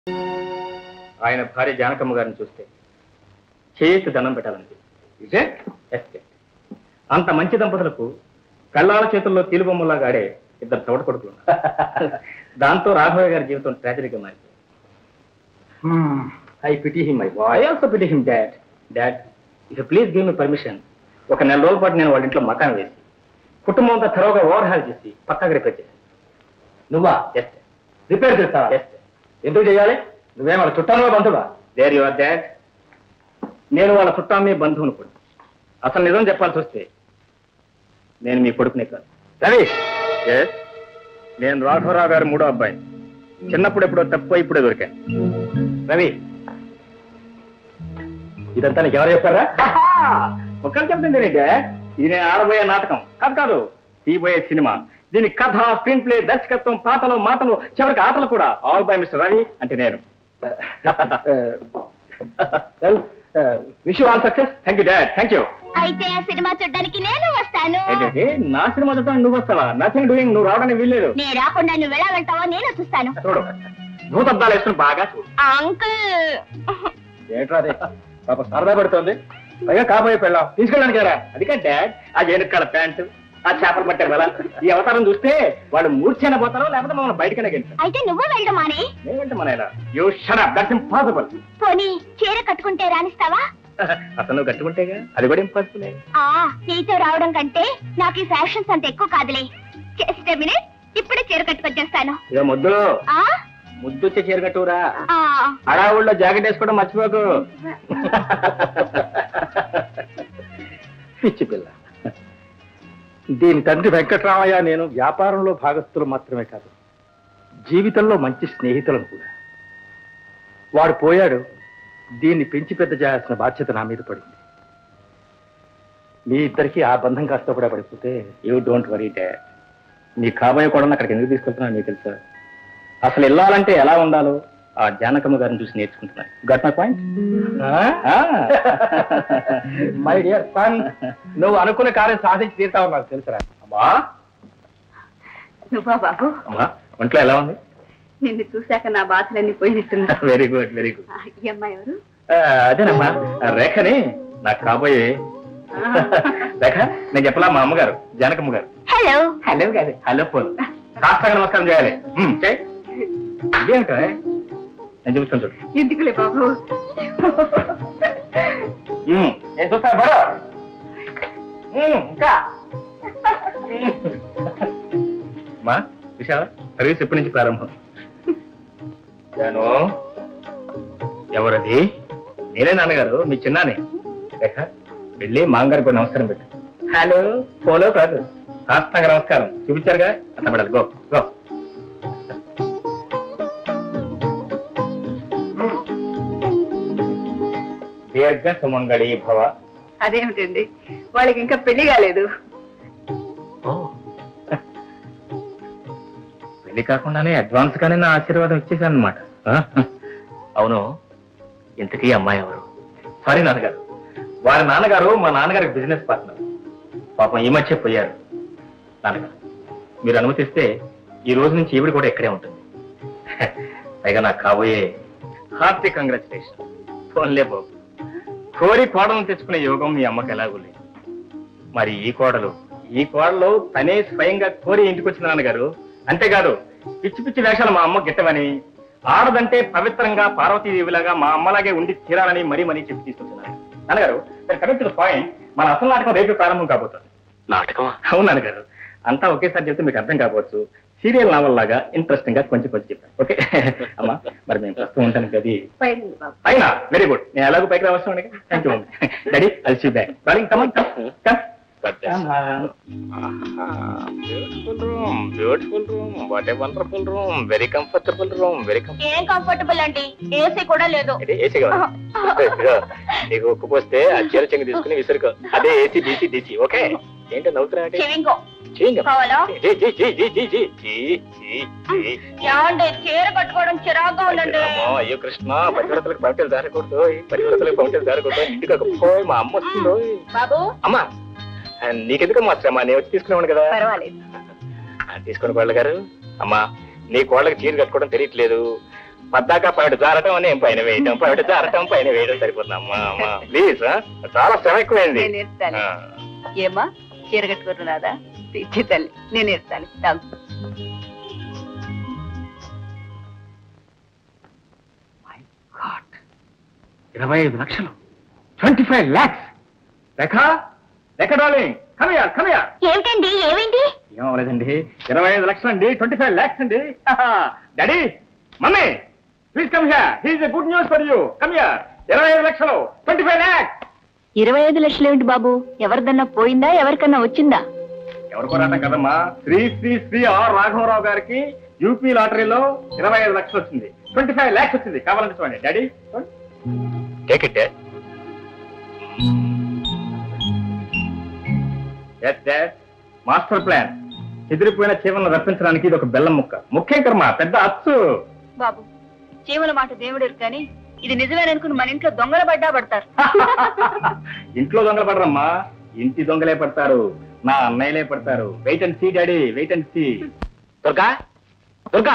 ఆయన భార్య జానకమ్మ గారిని చూస్తే చేతి దండం పెట్టాలంటే ఇదే అంత మంచి దంపతులకు కళ్ళాల చేతుల్లో తీలుబొమ్మలాగా ఆడే ఇద్దరు తోట కొడుకులు దాంతో రాఘవయ్య గారి జీవితం ట్రాజడీగా మారింది I pity him I I also pity him dad dad if please give me permission ఒక నెల రోజుల పాటు నేను వాళ్ళ ఇంట్లో మకాన్ వేసి కుటుంబం అంతా త్వరగా ఓవర్ హాల్ చేసి పక్కకి రిపేర్ చేశాను నువ్వా ఎస్ రిపేర్ చేస్తావా ఎస్ ఎందుకు చేయాలి నువ్వేం వాళ్ళ చుట్టానుగా బంధువా దేర్ యువర్ డాడ్ నేను వాళ్ళ చుట్టాన్ని బంధువును కూడా అసలు నిజం చెప్పాల్సి వస్తే నేను మీ కొడుకునే కాదు రవి Yes. నేను రాఘవరావు గారి మూడో అబ్బాయి చిన్నప్పుడు ఎప్పుడో తప్పు ఇప్పుడే దొరికాను రవి ఇదంతా నీకు ఎవరు చెప్పారా ఒకరు చెప్తుంది ఏంటంటే ఇది నేను ఆడబోయే నాటకం కాదు కాదు తీయబోయే సినిమా దీని కథ స్క్రీన్ ప్లే దర్శకత్వం పాటలు మాటలు చివరికి ఆటలు కూడా ఆల్ బై మిస్టర్ రవి అంటే నేను wish all success thank you dad thank you అయితే ఆ సినిమా చూడడానికి నేను వస్తాను ఏంటంటే నా సినిమా చూడటానికి నువ్వు వస్తావా నథింగ్ డూయింగ్ నువ్వు రావడానికి వీల్లేదు నేను రాకుండా నువ్వు ఎలా వెళ్తావో నేను చూస్తాను చూడు నువ్వు శబ్దాలు వేసుకుని బాగా చూడు అంకుల్ ఏంట్రా అదే పాప సరదా పడుతుంది పైగా కాబోయే పెళ్ళాం తీసుకెళ్ళడానికి రా అందుకే డాడ్ ఆ ఏనుకాల ప్యాంటు ఆ చేపలు పట్టే బల ఈ అవతారం చూస్తే వాళ్ళు మూర్ఛైన పోతారో లేకపోతే మమ్మల్ని బయటకనే గెలుస్తారు అయితే నువ్వు వెళ్ళడం మానే నేనంటే మన యూ షడప్ దట్స్ ఇంపాసిబుల్ పోనీ చీర కట్టుకుంటే రాణిస్తావా అసలు నువ్వు కట్టుకుంటేగా అది కూడా ఇంపాసిబుల్ ఆ నీతో రావడం కంటే నాకు ఈ ఫ్యాషన్స్ అంత ఎక్కువ కాదులే జస్ట్ మినిట్ ఇప్పుడే చీర కట్టుకొచ్చేస్తాను ఇక ముద్దు ఆ ముద్దు వచ్చే చీర కట్టురా ఆ అడావుల్లో జాకెట్ వేసుకోవడం మర్చిపోకు పిచ్చి పిల్ల దీని తండ్రి వెంకట్రామయ్య నేను వ్యాపారంలో భాగస్థులు మాత్రమే కాదు జీవితంలో మంచి స్నేహితులను కూడా వాడు పోయాడు దీన్ని పెంచి పెద్ద చేయాల్సిన బాధ్యత నా మీద పడింది మీ ఇద్దరికి ఆ బంధం కాస్త కూడా పడిపోతే యూ డోంట్ వరీ డాడ్ నీ కాబోయే కూడా అక్కడికి ఎందుకు తీసుకెళ్తున్నా నీకు తెలుసా అసలు వెళ్ళాలంటే ఎలా ఉండాలో ఆ జానకమ్మ గారిని చూసి నేర్చుకుంటున్నాను got my point my dear son నువ్వు అనుకున్న కార్యం సాధించి తీరుతావు నాకు తెలుసురా అమ్మా నువ్వా బాబు అమ్మా ఒంట్లో ఎలా ఉంది నిన్ను చూశాక నా బాధలన్నీ పోయినట్టున్నా వెరీ గుడ్ వెరీ గుడ్ ఈ అమ్మాయి ఎవరు అదేనమ్మా ఆ రేఖని నాకు కాబోయే రేఖ నేను చెప్పలా మా అమ్మగారు జానకమ్మ గారు హలో హలో కాదు హలో పోల్ సాష్టాంగ నమస్కారం చేయాలి ఉమ్, చేయి ఇదేమిటో నేను చూపిస్తాను చూడు ఎందుకులే బాబు ఉమ్, నేను చూస్తాను బరో ఉమ్, ఇంకా మా విశాల సర్వీస్ ఎప్పటి నుంచి ప్రారంభం జాను ఎవరది నేనే నాన్నగారు మీ చిన్నానే రేఖ వెళ్ళి మాంగారికి కూడా నమస్కారం పెట్టు హలో ఫోలో కాదు సాష్టాంగ నమస్కారం చూపించారుగా అన్నబడాలి గో గో దీర్ఘ సుమంగళి భవ అదేమిటండి వాళ్ళకి ఇంకా పెళ్లి కాలేదు పెళ్లి కాకుండానే అడ్వాన్స్ గానే నా ఆశీర్వాదం ఇచ్చేసాను అనమాట అవును ఇంతకీ అమ్మాయి ఎవరు సారీ నాన్నగారు వారి నాన్నగారు మా నాన్నగారికి బిజినెస్ పార్ట్నర్ పాపం ఈ మధ్య పోయారు నాన్నగారు మీరు అనుమతిస్తే ఈ రోజు నుంచి ఈవిడ కూడా ఇక్కడే ఉంటుంది పైగా నాకు కాబోయే హార్టీ కంగ్రాచులేషన్ ఫోన్లే బాబు కోరి కోడలను తెచ్చుకునే యోగం మీ అమ్మకి ఎలాగూ లేదు మరి ఈ కోడలు ఈ కోడలు తనే స్వయంగా కోరి ఇంటికి వచ్చిన నాన్నగారు అంతేకాదు పిచ్చి పిచ్చి వేషాలు మా అమ్మ గిట్టమని ఆడదంటే పవిత్రంగా పార్వతీదేవిలాగా మా అమ్మలాగే ఉండి తీరాలని మరీ మరీ చెప్పి తీసుకొచ్చినారు నాన్నగారు కరెక్ట్ పాయింట్ మన అసలు నాటకం రేపు ప్రారంభం కాబోతుంది నాటకం అవును నాన్నగారు అంతా ఒకేసారి చెప్తే మీకు అర్థం కాకపోవచ్చు సీరియల్ నావల్ లాగా ఇంట్రెస్టింగ్ గా కొంచెం కొంచెం చెప్పాను ఓకే అమ్మా మరి మేము ప్రస్తుతం ఉంటాను గది పైన బాబు అయినా వెరీ గుడ్ నేను ఎలాగో పైకి రావచ్చు thank you daddy I'll see back darling come come beautiful room beautiful room what a wonderful room very comfortable room very ఏం కంఫర్టబుల్ అండి ఏసీ కూడా లేదు ఏసీ నీకు ఉక్కుపోస్తే ఆ చీర చెంగు తీసుకుని విసురుకో అదే ఏసీ డీసీ డీసీ ఓకే ఏంటో నవ్వుతున్నా చెవింకో చేయండి కావాలా జీ జీ జీ జీ జీ జీ జీ జీ జీ ఏమండి చీర కట్టుకోవడం చిరాగ్గా ఉందండి అమ్మో, అయ్యో కృష్ణ పతివ్రతలకు పంటలు జారకూడదు పతివ్రతలకు పంటలు జారకూడదు ఇంటికి ఒక పోయి మా అమ్మ వస్తుందో బాబు అమ్మా ఆ, నీకెందుకు మా శ్రమ నేను వచ్చి తీసుకునేవాడు కదా పర్వాలేదు ఆ, తీసుకోండి కోళ్ళ గారు అమ్మా నీ కోళ్ళకి చీర కట్టుకోవడం తెలియట్లేదు పద్దాక పైట జారటం నేను పైన వేయటం పైట జారటం పైన వేయడం సరిపోతుంది అమ్మా అమ్మా ప్లీజ్ చాలా శ్రమ ఎక్కువైంది నేను ఇస్తాను ఆ. ఏమా చీర కట్టుకుంటున్నాదా పిచ్చి తల్లి నేను ఇస్తాను తాగు. ఇరవై ఐదు లక్షలు twenty five lakhs Rekha Rekha darling come here come here ఏమిటండి ఏమైంది ఏమవలేదండి ఇరవై ఐదు లక్షలు అండి ట్వంటీ ఫైవ్ ల్యాక్స్ అండి daddy mummy please come here he's good news for you come here ఇరవై ఐదు లక్షలు ట్వంటీ ఫైవ్ ల్యాక్స్ ఇరవై ఐదు లక్షలు ఏమిటి బాబు ఎవరిదన్నా పోయిందా ఎవరికన్నా వచ్చిందా ఎవరు కోరాట కదమ్మా శ్రీ శ్రీ శ్రీ ఆర్ రాఘవరావు గారికి యూపీ లాటరీలో ఇరవై ఐదు లక్షలు వచ్చింది ట్వంటీ ఫైవ్ ల్యాక్స్ వచ్చింది కావాలంటే చూడండి daddy take it yes yes master plan ఎదిరిపోయిన చీమలను రప్పించడానికి ఇది ఒక బెల్లం ముక్క ముఖ్యం కర్మ పెద్ద అచ్చు బాబు చీమల మాట దేవుడు కానీ ఇది నిజమేననుకుని మన ఇంట్లో దొంగల పడ్డా పడతారు ఇంట్లో దొంగలు పడరమ్మా ఇంటి దొంగలే పడతారు నా అన్నయ్యలే పడతారు wait and see daddy wait and see Durga Durga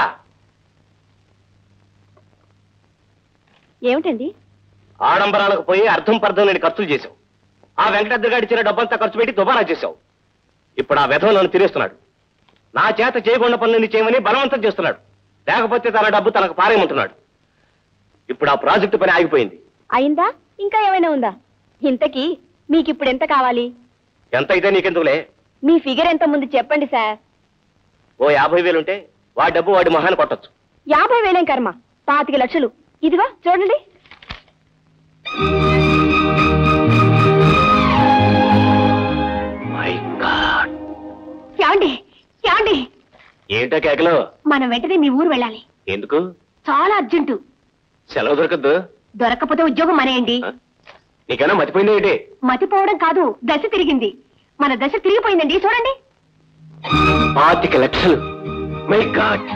ఏమిటండి ఆడంబరాలకు పోయి అర్థం పర్థం నేను ఖర్చులు చేశావు ఆ వెంకటద్రగాడి ఇచ్చిన డబ్బంతా ఖర్చు పెట్టి దుబారా చేశావు ఇప్పుడు ఆ వ్యధం నన్ను తినేస్తున్నాడు నా చేత చేయకుండా పనులని చేయమని బలవంతం చేస్తున్నాడు లేకపోతే తన డబ్బు తనకు పారేయమంటున్నాడు ఇప్పుడు ఆ ప్రాజెక్టు పని ఆగిపోయింది అయిందా ఇంకా ఏమైనా ఉందా ఇంతకీ మీకు ఇప్పుడు ఎంత కావాలి ఎంత అయితే నీకెందుకులే మీ ఫిగర్ ఎంత ముందు చెప్పండి సార్ ఓ యాభై వేలుంటే వాడి డబ్బు వాడి మహాన్ని కొట్టచ్చు యాభై వేలేం కర్మ పాతిక లక్షలు ఇదిగో చూడండి మై గాడ్ ఏమండి ఏమండి ఏంటో కేకలు మనం వెంటనే మీ ఊరు వెళ్ళాలి ఎందుకు చాలా అర్జెంటు సెలవు దొరకద్దు దొరకకపోతే ఉద్యోగం మానేయండి ఆ? నీకైనా మతిపోయింది ఏంటి మతిపోవడం కాదు దశ తిరిగింది మన దశ తిరిగిపోయిందండి చూడండి పాతిక లక్షలు మై గాడ్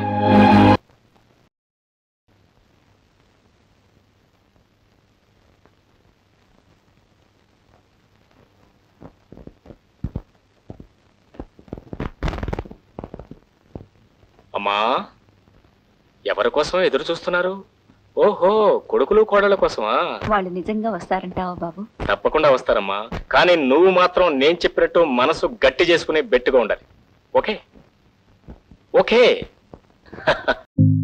అమ్మా ఎవరి కోసం ఎదురు చూస్తున్నారు ఓహో కొడుకులు కోడల కోసమా వాళ్ళు నిజంగా వస్తారంటావా బాబు తప్పకుండా వస్తారమ్మా కానీ నువ్వు మాత్రం నేను చెప్పినట్టు మనసు గట్టి చేసుకుని బెట్టుగా ఉండాలి ఓకే ఓకే